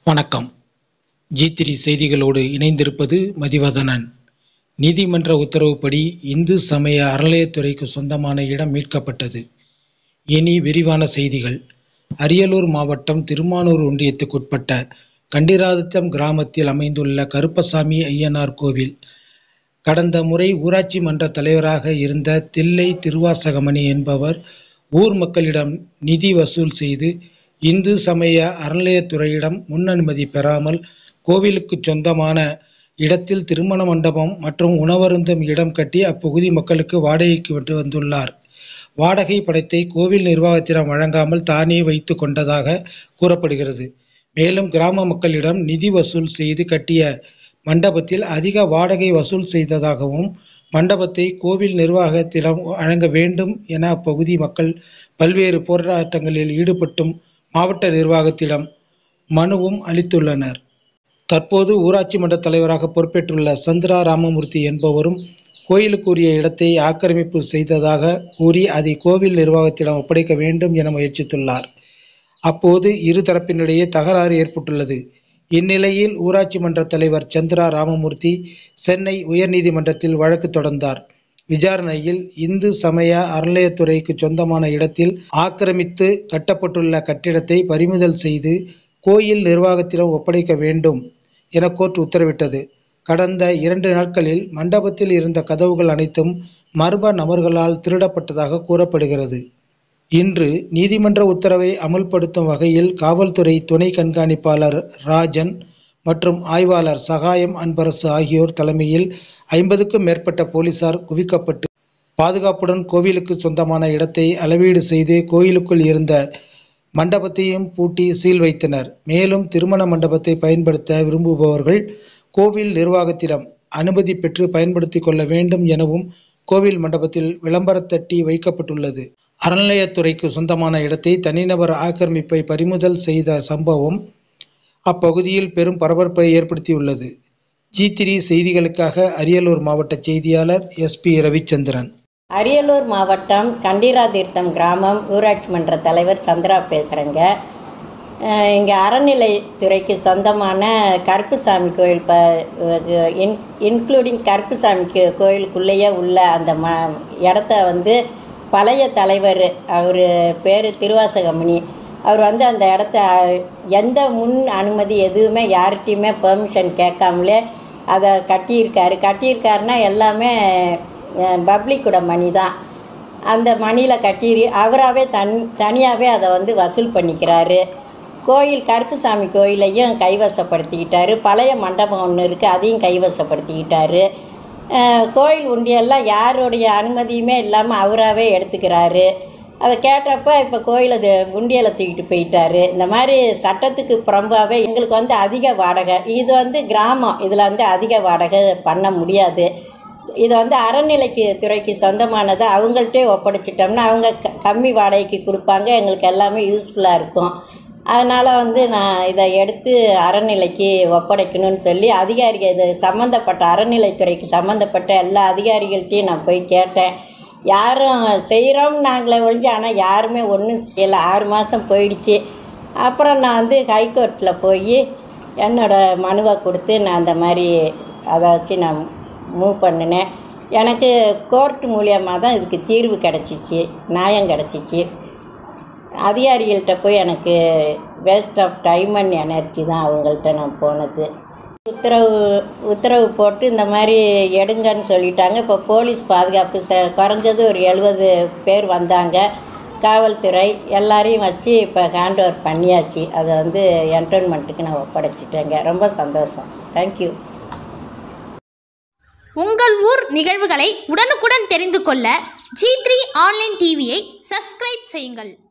வணக்கம் G three செய்திகளோடு இணைந்திருப்பது மதிவதனன் நீதிமன்ற உத்தரவுப்படி இந்து சமய அறநிலையத்துறைக்கு சொந்தமான இடம் மீட்கப்பட்டது இனி விரிவான செய்திகள் அரியலூர் மாவட்டம் திருமானூர் ஒன்றியத்துக்குட்பட்ட கண்டிராதித்தம் கிராமத்தில் அமைந்துள்ள கருப்பசாமி ஐயனார் கோவில் கடந்த முறை ஊராட்சி மன்ற தலைவராக இருந்த தில்லை திருவாசகமணி என்பவர் ஊர் மக்களிடம் நிதி வசூல் செய்து இந்து சமய அறநிலையத்துறையிடம் முன் அனுமதி பெறாமல் கோவிலுக்கு சொந்தமான இடத்தில் திருமண மண்டபம் மற்றும் உணவருந்தும் இடம் கட்டி அப்பகுதி மக்களுக்கு வாடகைக்கு விட்டு வந்துள்ளார் வாடகை பணத்தை கோவில் நிர்வாகத்திடம் வழங்காமல் தானே வைத்து கொண்டதாக கூறப்படுகிறது மேலும் கிராம மக்களிடம் நிதி வசூல் செய்து கட்டிய மண்டபத்தில் அதிக வாடகை வசூல் செய்ததாகவும் மண்டபத்தை கோவில் நிர்வாகத்திடம் வழங்க வேண்டும் என அப்பகுதி மக்கள் பல்வேறு போராட்டங்களில் ஈடுபட்டும் மாவட்ட நிர்வாகத்திடம் மனுவும் அளித்துள்ளனர் தற்போது ஊராட்சி மன்ற தலைவராக பொறுப்பேற்றுள்ள சந்திரா ராமமூர்த்தி என்பவரும் கோயிலுக்குரிய இடத்தை ஆக்கிரமிப்பு செய்ததாக கூறி அதை கோவில் நிர்வாகத்திடம் ஒப்படைக்க வேண்டும் என முயற்சித்துள்ளார் அப்போது இரு தரப்பினிடையே தகராறு ஏற்பட்டுள்ளது இந்நிலையில் ஊராட்சி மன்ற தலைவர் சந்திரா ராமமூர்த்தி சென்னை உயர்நீதிமன்றத்தில் வழக்கு தொடர்ந்தார் விசாரணையில் இந்து சமய அறநிலையத்துறைக்கு சொந்தமான இடத்தில் ஆக்கிரமித்து கட்டப்பட்டுள்ள கட்டிடத்தை பறிமுதல் செய்து கோயில் நிர்வாகத்திடம் ஒப்படைக்க வேண்டும் என கோர்ட் உத்தரவிட்டது கடந்த இரண்டு நாட்களில் மண்டபத்தில் இருந்த கதவுகள் அனைத்தும் மர்ம நபர்களால் திருடப்பட்டதாக கூறப்படுகிறது இன்று நீதிமன்ற உத்தரவை அமல்படுத்தும் வகையில் காவல்துறை துணை கண்காணிப்பாளர் ராஜன் மற்றும் ஆய்வாளர் சகாயம் அன்பரசு ஆகியோர் தலைமையில் ஐம்பதுக்கும் மேற்பட்ட போலீசார் குவிக்கப்பட்டு பாதுகாப்புடன் கோவிலுக்கு சொந்தமான இடத்தை அளவீடு செய்து கோயிலுக்குள் இருந்த மண்டபத்தையும் பூட்டி சீல் வைத்தனர் மேலும் திருமண மண்டபத்தை பயன்படுத்த விரும்புபவர்கள் கோவில் நிர்வாகத்திடம் அனுமதி பெற்று பயன்படுத்திக் கொள்ள வேண்டும் எனவும் கோவில் மண்டபத்தில் விளம்பரத்தட்டி வைக்கப்பட்டுள்ளது அறநிலையத்துறைக்கு சொந்தமான இடத்தை தனிநபர் ஆக்கிரமிப்பை பறிமுதல் செய்த சம்பவம் அப்பகுதியில் பெரும் பரபரப்பை ஏற்படுத்தியுள்ளது ஜி த்ரீ செய்திகளுக்காக அரியலூர் மாவட்ட செய்தியாளர் எஸ்பி ரவிச்சந்திரன் அரியலூர் மாவட்டம் கண்டிராதீர்த்தம் கிராமம் ஊராட்சி மன்ற தலைவர் சந்திரா பேசுகிறேங்க இங்கே அறநிலைத்துறைக்கு சொந்தமான கருப்புசாமி கோயில் ப இன் இன்க்ளூடிங் கருப்புசாமி கோ- கோயிலுக்குள்ளேயே உள்ள அந்த ம இடத்த வந்து பழைய தலைவர் அவர் பேர் திருவாசகமணி அவர் வந்து அந்த இடத்த எந்த முன் அனுமதி எதுவுமே யார்கிட்டையுமே பெர்மிஷன் கேட்காமலே அதை கட்டியிருக்காரு கட்டியிருக்காருன்னா எல்லாமே பப்ளிக்கோட மணி தான் அந்த மணியில் கட்டி அவராகவே தன் தனியாகவே அதை வந்து வசூல் பண்ணிக்கிறாரு கோயில் கருப்புசாமி கோயிலையும் கைவசப்படுத்திக்கிட்டாரு பழைய மண்டபம் ஒன்று இருக்குது அதையும் கைவசப்படுத்திக்கிட்டாரு அஹ் கோயில் உண்டியெல்லாம் யாருடைய அனுமதியுமே இல்லாமல் அவராகவே எடுத்துக்கிறாரு அதை கேட்டப்ப இப்போ கோயிலை இது- உண்டியலை தூக்கிட்டு போயிட்டாரு இந்த மாதிரி சட்டத்துக்கு புறம்பாகவே எங்களுக்கு வந்து அதிக வாடகை இது வந்து கிராமம் இதில் வந்து அதிக வாடகை பண்ண முடியாது இது வந்து அறநிலைக்கு துறைக்கு சொந்தமானதை அவங்கள்ட்டே ஒப்படைச்சிட்டோம்னா அவங்க க கம்மி வாடகைக்கு கொடுப்பாங்க எங்களுக்கு எல்லாமே யூஸ்ஃபுல்லாக இருக்கும் அதனால் வந்து நான் இதை எடுத்து அறநிலைக்கு ஒப்படைக்கணும்னு சொல்லி அதிகாரிகள் இது சம்மந்தப்பட்ட அறநிலைத்துறைக்கு சம்மந்தப்பட்ட எல்லா அதிகாரிகள்ட்டையும் நான் போய் கேட்டேன் யாரும் செய்கிறோம் நாங்களே ஒழிஞ்சு ஆனால் யாருமே ஒன்றும் செய்யலை ஆறு மாதம் போயிடுச்சு அப்புறம் நான் வந்து ஹைகோர்ட்டில் போய் என்னோடய மனுவை கொடுத்து நான் அந்த மாதிரி அதை வச்சு நான் மூவ் பண்ணினேன் எனக்கு கோர்ட் மூலியமாக தான் இதுக்கு தீர்வு கிடச்சிச்சு நியாயம் கிடச்சிச்சு அதிகாரிகள்கிட்ட போய் எனக்கு waste of time and energy தான் அவங்கள்ட்ட நான் போனது உத்தரவு உத்தரவு போட்டு இந்த மாதிரி எடுங்கன்னு சொல்லிட்டாங்க இப்போ போலீஸ் பாதுகாப்பு ச குறைஞ்சது ஒரு எழுபது பேர் வந்தாங்க காவல்துறை எல்லாரையும் வச்சு இப்போ ஹேண்ட் ஓவர் பண்ணியாச்சு அதை வந்து என்டர்மெண்ட்டுக்கு நான் ஒப்படைச்சிட்டேங்க ரொம்ப சந்தோஷம் தேங்க்யூ உங்கள் ஊர் நிகழ்வுகளை உடனுக்குடன் தெரிந்து கொள்ள ஜி த்ரீ ஆன்லைன் டிவியை சப்ஸ்கிரைப் செய்யுங்கள்